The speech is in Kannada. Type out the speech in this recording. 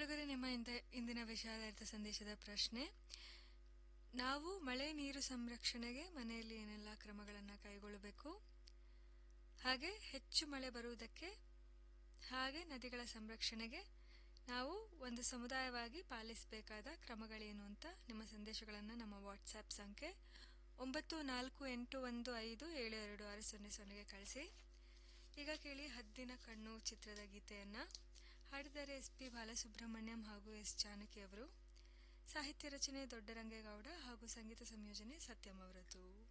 ಕೇಳುಗರೆ ನಿಮ್ಮ ಇಂದ ಇಂದಿನ ವಿಷಯಾಧಾರಿತ ಸಂದೇಶದ ಪ್ರಶ್ನೆ ನಾವು ಮಳೆ ನೀರು ಸಂರಕ್ಷಣೆಗೆ ಮನೆಯಲ್ಲಿ ಏನೆಲ್ಲ ಕ್ರಮಗಳನ್ನು ಕೈಗೊಳ್ಳಬೇಕು ಹಾಗೆ ಹೆಚ್ಚು ಮಳೆ ಬರುವುದಕ್ಕೆ ಹಾಗೆ ನದಿಗಳ ಸಂರಕ್ಷಣೆಗೆ ನಾವು ಒಂದು ಸಮುದಾಯವಾಗಿ ಪಾಲಿಸಬೇಕಾದ ಕ್ರಮಗಳೇನು ಅಂತ ನಿಮ್ಮ ಸಂದೇಶಗಳನ್ನು ನಮ್ಮ ವಾಟ್ಸ್ಆ್ಯಪ್ ಸಂಖ್ಯೆ ಒಂಬತ್ತು ನಾಲ್ಕು ಎಂಟು ಒಂದು ಐದು ಏಳು ಎರಡು ಆರು ಸೊನ್ನೆ ಸೊನ್ನೆಗೆ ಕಳಿಸಿ ಈಗ ಕೇಳಿ ಹದ್ದಿನ ಕಣ್ಣು ಚಿತ್ರದ ಗೀತೆಯನ್ನು ಹಾಡಿದ್ದಾರೆ ಎಸ್ ಪಿ ಬಾಲಸುಬ್ರಹ್ಮಣ್ಯಂ ಹಾಗೂ ಎಸ್ ಜಾನಕಿ ಅವರು ಸಾಹಿತ್ಯ ರಚನೆ ದೊಡ್ಡರಂಗೇಗೌಡ ಹಾಗೂ ಸಂಗೀತ ಸಂಯೋಜನೆ ಸತ್ಯಂ ಅವರದ್ದು